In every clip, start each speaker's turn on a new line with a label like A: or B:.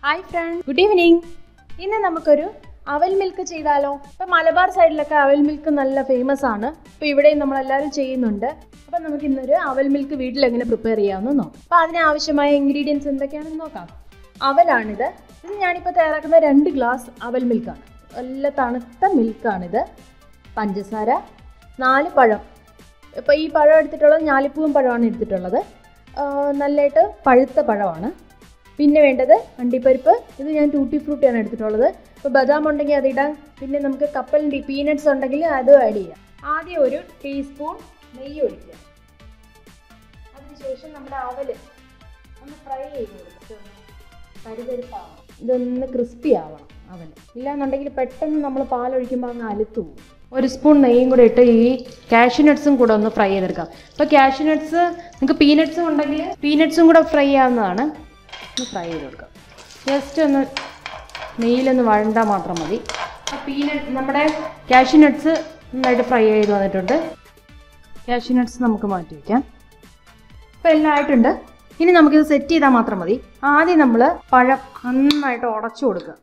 A: hi front good evening ഇന്ന് നമുക്കൊരു അവൽ മിൽക്ക് ചെയ്താലോ ഇപ്പം മലബാർ സൈഡിലൊക്കെ അവൽ മിൽക്ക് നല്ല ഫേമസ് ആണ് അപ്പോൾ ഇവിടെയും നമ്മളെല്ലാവരും ചെയ്യുന്നുണ്ട് അപ്പം നമുക്ക് ഇന്നൊരു അവൽ മിൽക്ക് വീട്ടിൽ എങ്ങനെ പ്രിപ്പയർ ചെയ്യാമെന്ന് നോക്കാം അപ്പോൾ അതിന് ആവശ്യമായ ഇൻഗ്രീഡിയൻസ് എന്തൊക്കെയാണെന്ന് നോക്കാം അവലാണിത് ഇത് ഞാനിപ്പോൾ തയ്യാറാക്കുന്ന രണ്ട് ഗ്ലാസ് അവൽ മിൽക്കാണ് നല്ല തണുത്ത മിൽക്കാണിത് പഞ്ചസാര നാല് പഴം ഇപ്പോൾ ഈ പഴം എടുത്തിട്ടുള്ളത് ഞാലിപ്പൂവൻ പഴമാണ് എടുത്തിട്ടുള്ളത് ആ, നല്ലതായിട്ട് പഴുത്ത പഴമാണ് പിന്നെ വേണ്ടത് അണ്ടിപ്പരിപ്പ് ഇത് ഞാൻ ടൂട്ടി ഫ്രൂട്ടിയാണ് എടുത്തിട്ടുള്ളത് ഇപ്പോൾ ബദാം ഉണ്ടെങ്കിൽ അതിടാം പിന്നെ നമുക്ക് കപ്പലിൻ്റെ പീനട്ട്സ് ഉണ്ടെങ്കിൽ അതും ആഡ് ചെയ്യാം ആദ്യം ഒരു ടീസ്പൂൺ നെയ്യ് ഒഴിക്കുക അതിനുശേഷം നമ്മുടെ അവല് ഒന്ന് ഫ്രൈ ചെയ്ത് കൊടുക്കുക കരുതരിപ്പാവണം ഇതൊന്ന് ക്രിസ്പി ആവണം അവന് ഇല്ലാന്നുണ്ടെങ്കിൽ പെട്ടെന്ന് നമ്മൾ പാലൊഴിക്കുമ്പോൾ അങ്ങ് അലുത്തു പോകും ഒരു സ്പൂൺ നെയ്യും കൂടെ ഇട്ട് ഈ കാഷ്യൂ നട്ട്സും കൂടെ ഒന്ന് ഫ്രൈ ചെയ്തെടുക്കാം അപ്പോൾ കാഷ്യൂ നട്ട്സ് നിങ്ങൾക്ക് പീനട്ട്സും ഉണ്ടെങ്കിൽ പീനട്ട്സും കൂടെ ഫ്രൈ ആവുന്നതാണ് ഒന്ന് ഫ്രൈ ചെയ്ത് കൊടുക്കാം ജസ്റ്റ് ഒന്ന് നെയ്യിലൊന്ന് വഴണ്ടാൽ മാത്രം മതി അപ്പോൾ പീനട്ട് നമ്മുടെ കാഷ്യൂ നട്ട്സ് നന്നായിട്ട് ഫ്രൈ ചെയ്ത് വന്നിട്ടുണ്ട് കാഷ്യൂ നട്ട്സ് നമുക്ക് മാറ്റി വയ്ക്കാം ഇപ്പം എല്ലാം ആയിട്ടുണ്ട് ഇനി നമുക്കിത് സെറ്റ് ചെയ്താൽ മാത്രം മതി ആദ്യം നമ്മൾ പഴം നന്നായിട്ട് ഉടച്ചു കൊടുക്കുക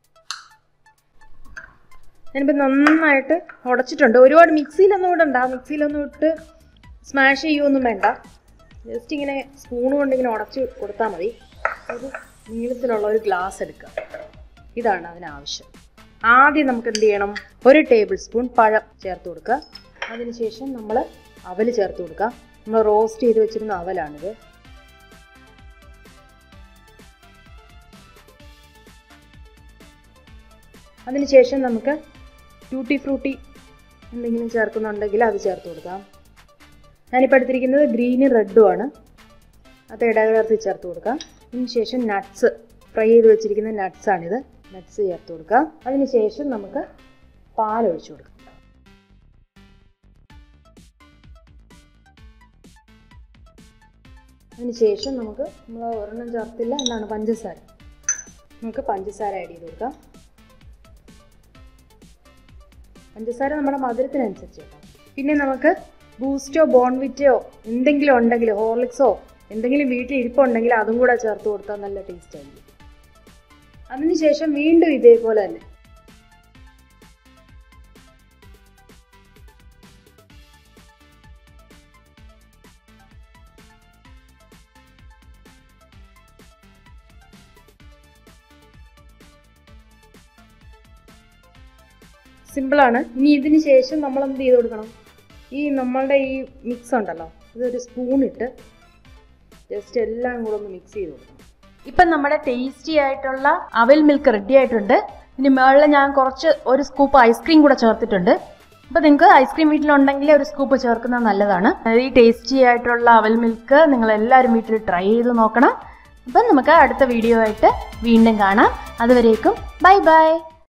A: ഞാനിപ്പോൾ നന്നായിട്ട് ഉടച്ചിട്ടുണ്ട് ഒരുപാട് മിക്സിയിലൊന്നും ഇടണ്ട മിക്സിയിലൊന്നും ഇട്ട് സ്മാഷ് ചെയ്യുമൊന്നും വേണ്ട ജസ്റ്റ് ഇങ്ങനെ സ്പൂൺ കൊണ്ട് ഇങ്ങനെ ഉടച്ച് കൊടുത്താൽ മതി ഒരു നീളത്തിലുള്ള ഒരു ഗ്ലാസ് എടുക്കുക ഇതാണ് അതിനാവശ്യം ആദ്യം നമുക്ക് എന്ത് ചെയ്യണം ഒരു ടേബിൾ സ്പൂൺ പഴം ചേർത്ത് കൊടുക്കുക അതിനുശേഷം നമ്മൾ അവൽ ചേർത്ത് കൊടുക്കുക നമ്മൾ റോസ്റ്റ് ചെയ്ത് വെച്ചിരുന്ന അവലാണിത് അതിനുശേഷം നമുക്ക് ട്യൂട്ടി ഫ്രൂട്ടി എന്തെങ്കിലും ചേർക്കുന്നുണ്ടെങ്കിൽ അത് ചേർത്ത് കൊടുക്കാം ഞാനിപ്പോൾ എടുത്തിരിക്കുന്നത് ഗ്രീനും റെഡും ആണ് അത് ഇടകലർത്തി ചേർത്ത് കൊടുക്കാം അതിനുശേഷം നട്ട്സ് ഫ്രൈ ചെയ്ത് വെച്ചിരിക്കുന്ന nuts ആണിത് നട്ട്സ് ചേർത്ത് കൊടുക്കാം അതിനുശേഷം നമുക്ക് പാൽ ഒഴിച്ചു കൊടുക്കാം അതിനുശേഷം നമുക്ക് നമ്മൾ ഒരെണ്ണം ചേർത്തില്ല എന്താണ് പഞ്ചസാര നമുക്ക് പഞ്ചസാര ആഡ് ചെയ്ത് കൊടുക്കാം പഞ്ചസാര നമ്മുടെ മധുരത്തിനനുസരിച്ച് കേട്ടോ പിന്നെ നമുക്ക് ബൂസ്റ്റോ ബോൺവിറ്റോ എന്തെങ്കിലും ഉണ്ടെങ്കിൽ ഹോർലിക്സോ എന്തെങ്കിലും വീട്ടിൽ ഇരിപ്പുണ്ടെങ്കിൽ അതും കൂടെ ചേർത്ത് കൊടുത്താൽ നല്ല ടേസ്റ്റ് ആയിരിക്കും അതിനുശേഷം വീണ്ടും ഇതേപോലെ തന്നെ സിമ്പിളാണ് ഇനി ഇതിന് ശേഷം നമ്മൾ എന്ത് ചെയ്ത് കൊടുക്കണം ഈ നമ്മളുടെ ഈ മിക്സ് ഉണ്ടല്ലോ ഇതൊരു സ്പൂൺ ഇട്ട് ജസ്റ്റ് എല്ലാം കൂടെ ഒന്ന് മിക്സ് ചെയ്ത് കൊടുക്കണം ഇപ്പം നമ്മുടെ ടേസ്റ്റി ആയിട്ടുള്ള അവൽ മിൽക്ക് റെഡി ആയിട്ടുണ്ട് ഇനി മുകളിൽ ഞാൻ കുറച്ച് ഒരു സ്കൂപ്പ് ഐസ്ക്രീം കൂടെ ചേർത്തിട്ടുണ്ട് അപ്പോൾ നിങ്ങൾക്ക് ഐസ്ക്രീം വീട്ടിലുണ്ടെങ്കിൽ ഒരു സ്കൂപ്പ് ചേർക്കുന്നത് നല്ലതാണ് ഈ ടേസ്റ്റി ആയിട്ടുള്ള അവൽ മിൽക്ക് നിങ്ങൾ എല്ലാവരും വീട്ടിൽ ട്രൈ ചെയ്ത് നോക്കണം അപ്പം നമുക്ക് അടുത്ത വീഡിയോ ആയിട്ട് വീണ്ടും കാണാം അതുവരേക്കും ബൈ ബൈ